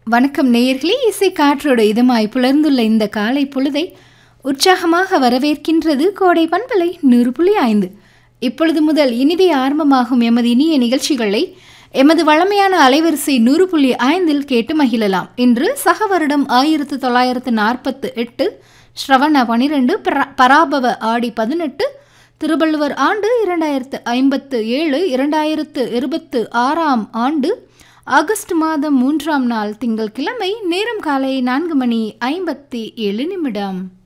வணக்கம் நேயர்களே இசை காற்றோடு இதமாய் புலர்ந்துள்ள இந்த காலை பொழுதை உற்சாகமாக வரவேற்கின்றது கோடை பண்பலை நூறு புள்ளி ஐந்து இப்பொழுது முதல் இனிதே ஆரம்பமாகும் எமது இனிய நிகழ்ச்சிகளை எமது வழமையான அலைவரிசை நூறு புள்ளி ஐந்தில் கேட்டு மகிழலாம் இன்று சக வருடம் ஆயிரத்து தொள்ளாயிரத்து நாற்பத்து எட்டு ஸ்ரவண பனிரெண்டு பராபவ ஆடி பதினெட்டு திருவள்ளுவர் ஆண்டு இரண்டாயிரத்து ஐம்பத்து ஏழு இரண்டாயிரத்து இருபத்து ஆறாம் ஆண்டு ஆகஸ்ட் மாதம் மூன்றாம் நாள் திங்கட்கிழமை நேரம் காலை நான்கு மணி ஐம்பத்தி ஏழு நிமிடம்